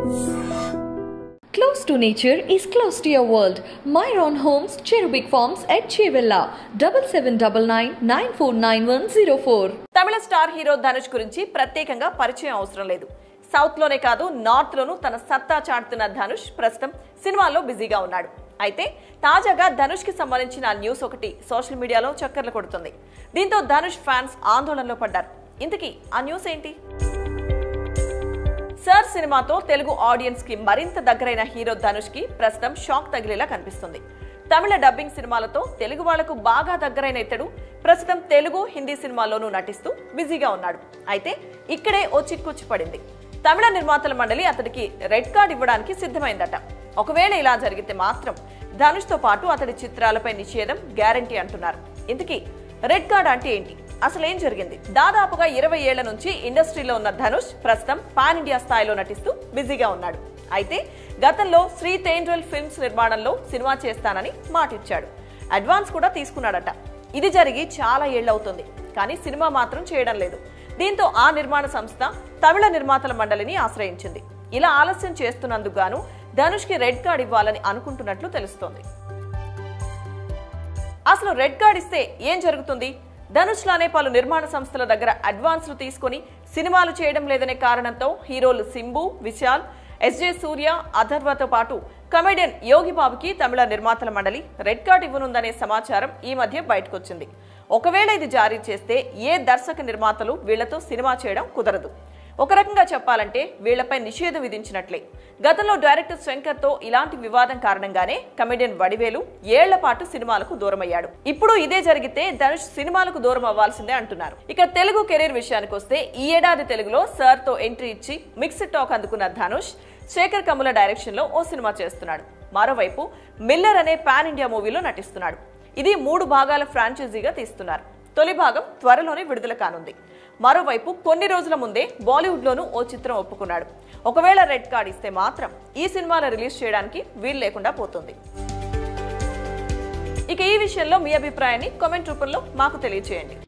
Close to nature is close to your world. Myron Homes, Cherubic Farms at Chevilla, double seven double nine nine four nine one zero four. తమిళ star hero Dhanush గురించి ప్రత్యేకంగా పరిచయం అవసరం లేదు south లోనే కాదు north లోనూ తన సత్తా చాటుతున్న ధనుష్ ప్రస్తుతం సినిమాల్లో బిజీగా ఉన్నాడు అయితే తాజాగా ధనుష్ కి సంబంధించిన న్యూస్ ఒకటి సోషల్ మీడియాలో చక్కర్లు కొడుతుంది దీంతో ధనుష్ ఫ్యాన్స్ ఆందోళనలో పడ్డారు ఇంతకీ ఆ న్యూస్ ఏంటి సర్ సినిమాతో తెలుగు ఆడియన్స్ కి మరింత దగ్గరైన హీరో ధనుష్ కి ప్రస్తుతం షాక్ తగిలేలా కనిపిస్తుంది తమిళ డబ్బింగ్ సినిమాలతో తెలుగు వాళ్లకు బాగా దగ్గరైన ఇతడు ప్రస్తుతం తెలుగు హిందీ సినిమాల్లోనూ నటిస్తూ బిజీగా ఉన్నాడు అయితే ఇక్కడే ఓ చిక్కుచ్చి పడింది తమిళ నిర్మాతల మండలి అతడికి రెడ్ కార్డ్ ఇవ్వడానికి సిద్ధమైందట ఒకవేళ ఇలా జరిగితే మాత్రం ధనుష్ తో పాటు అతడి చిత్రాలపై నిషేధం గ్యారంటీ అంటున్నారు ఇంతకీ రెడ్ కార్డ్ అంటే ఏంటి అసలు ఏం జరిగింది దాదాపుగా ఇరవై ఏళ్ల నుంచి ఇండస్ట్రీలో ఉన్న ధనుష్ ప్రస్తుతం పాన్ ఇండియా స్థాయిలో నటిస్తూ బిజీగా ఉన్నాడు అయితే గతంలో శ్రీ తేండ్రల్ ఫిల్మ్స్ నిర్మాణంలో సినిమా చేస్తానని మాటిచ్చాడు అడ్వాన్స్ కూడా తీసుకున్నాడట ఇది జరిగి చాలా ఏళ్లవుతుంది కానీ సినిమా మాత్రం చేయడం లేదు దీంతో ఆ నిర్మాణ సంస్థ తమిళ నిర్మాతల మండలిని ఆశ్రయించింది ఇలా ఆలస్యం చేస్తున్నందుకు గాను ధనుష్ కి రెడ్ కార్డ్ ఇవ్వాలని అనుకుంటున్నట్లు తెలుస్తోంది అసలు రెడ్ కార్డ్ ఇస్తే ఏం జరుగుతుంది ధనుష్ లానే పలు నిర్మాణ సంస్థల దగ్గర అడ్వాన్స్లు తీసుకొని సినిమాలు చేయడం లేదనే కారణంతో హీరోలు సింబు విశాల్ ఎస్జే సూర్య అథర్వతో పాటు కమెడియన్ యోగి బాబుకి తమిళ నిర్మాతల మండలి రెడ్ కార్డ్ ఇవ్వనుందనే సమాచారం ఈ మధ్య బయటకొచ్చింది ఒకవేళ ఇది జారీ చేస్తే ఏ దర్శక నిర్మాతలు వీళ్లతో సినిమా చేయడం కుదరదు ఒక రకంగా చెప్పాలంటే వీళ్లపై నిషేధం విధించినట్లే గతంలో డైరెక్టర్ శంకర్ తో ఇలాంటి వివాదం కారణంగానే కమెడియన్ వడివేలు ఏళ్ల పాటు సినిమాలకు దూరమయ్యాడు ఇప్పుడు ఇదే జరిగితే ధనుష్ సినిమాలకు దూరం అవ్వాల్సిందే అంటున్నారు ఇక తెలుగు కెరీర్ విషయానికి వస్తే ఈ ఏడాది తెలుగులో సర్ తో ఎంట్రీ ఇచ్చి మిక్స్డ్ టాక్ అందుకున్న ధనుష్ శేఖర్ కమ్ముల డైరెక్షన్ లో ఓ సినిమా చేస్తున్నాడు మరోవైపు మిల్లర్ అనే పాన్ ఇండియా మూవీలో నటిస్తున్నాడు ఇది మూడు భాగాల ఫ్రాంచైజీగా తీస్తున్నారు తొలి భాగం త్వరలోనే విడుదల కానుంది మరోవైపు కొన్ని రోజుల ముందే బాలీవుడ్లోనూ ఓ చిత్రం ఒప్పుకున్నాడు ఒకవేళ రెడ్ కార్డ్ ఇస్తే మాత్రం ఈ సినిమాను రిలీజ్ చేయడానికి వీలు లేకుండా పోతుంది ఇక ఈ విషయంలో మీ అభిప్రాయాన్ని కామెంట్ రూపంలో మాకు తెలియజేయండి